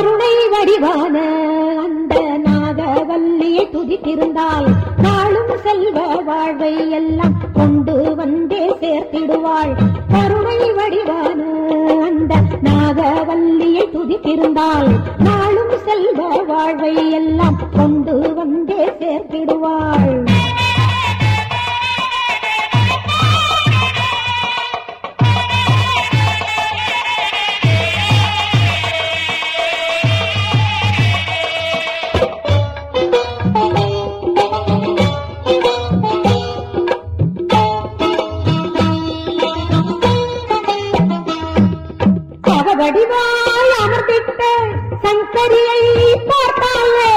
கருணை வடிவான அந்த நாகவல்லியை துதித்திருந்தால் நாளும் செல்வ வாழ்வை எல்லாம் கொண்டு வந்தே சேர்த்திடுவாள் கருணை வடிவான அந்த நாகவல்லியை துதித்திருந்தால் நாளும் செல்வ வாழ்வை எல்லாம் கொண்டு வந்தே சேர்த்திடுவாள் அவவடிவாய் அமர்ந்திட்ட சங்கரியை பார்த்தாலே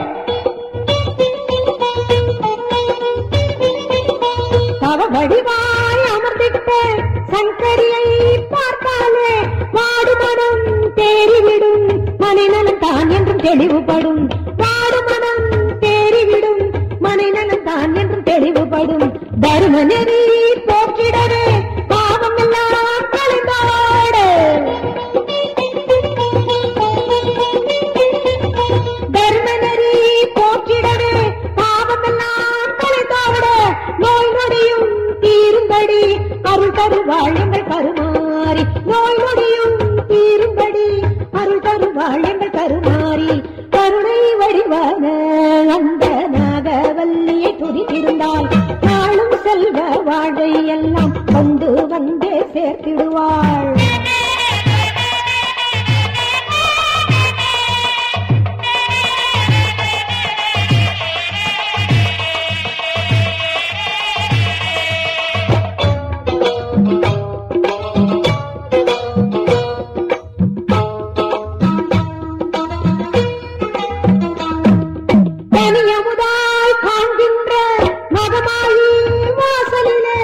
அவவடிவாய் அமர்ந்திட்ட சங்கரியை பார்த்தாலே வாடுமனம் தேறிவிடும் மனிதனம் தான் என்றும் தெளிவுபடும் வாடுமனம் தேறிவிடும் மனிதனம் தான் என்றும் தெளிவுபடும் தரும நெறி போக்கிடவே பாவம் எல்லாம் கலைந்தாடு தர்மநெறி போக்கிடவே பாவமெல்லாம் கலைந்தாவிட நோய் நொடியும் தீரும்படி அருள் தருவாள் எங்கள் கருமாறி நோய் நொடியும் தீரும்படி அருள் தருவாள் எங்கள் கருமாறி கருணை வடிவான அந்த நாகவல்லியை துதித்திருந்தால் நாளும் செல்வ வாழை எல்லாம் கொண்டு வந்தே சேர்த்திடுவாள் தனியமுதாய் காண்கின்ற மகமாயி வாசலிலே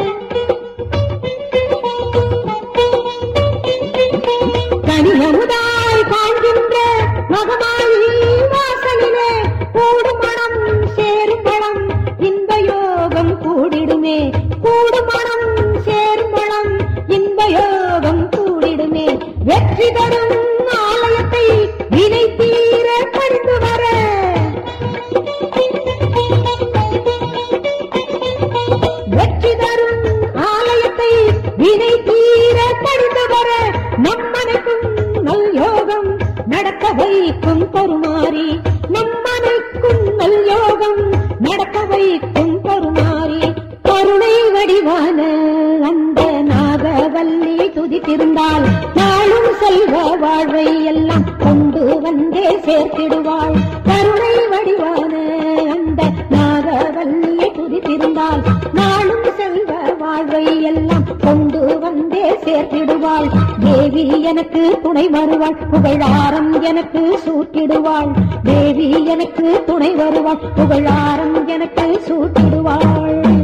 தனியமுதாய் காண்கின்ற மகமாயி வாசலிலே கூடும் மனம் சேரும் மனம் இன்ப யோகம் கூடிடுமே கூடும் மனம் சேரும் மனம் இன்ப யோகம் கூடிடுமே வெற்றி தரும் ஆலயத்தை வினை தீர பணிந்து வர வெற்றி தரும் ஆலயத்தை வினை தீர பணிந்து வர நம்மனைக்கும் நல் யோகம் நடக்க வைக்கும் பொறுமாறி நம்மனைக்கும் நல் யோகம் நடக்க வைக்கும் பொறுமாறி கருணை வடிவான அந்த நாகவல்லி துதித்திருந்தால் நாளும் செல்வ வாழ்வை எல்லாம் கொண்டு வந்தே சேர்த்திடுவாள் கருணை வடிவான அந்த நாகவல்லியை துதித்திருந்தால் நாளும் செல்வ வாழ்வை எல்லாம் கொண்டு வந்தே சேர்த்திடுவாள் தேவி எனக்கு துணை வருவாள் புகழாரம் எனக்கு சூட்டிடுவாள் தேவி எனக்கு துணை வருவாள் புகழாரம் எனக்கு சூட்டிடுவாள்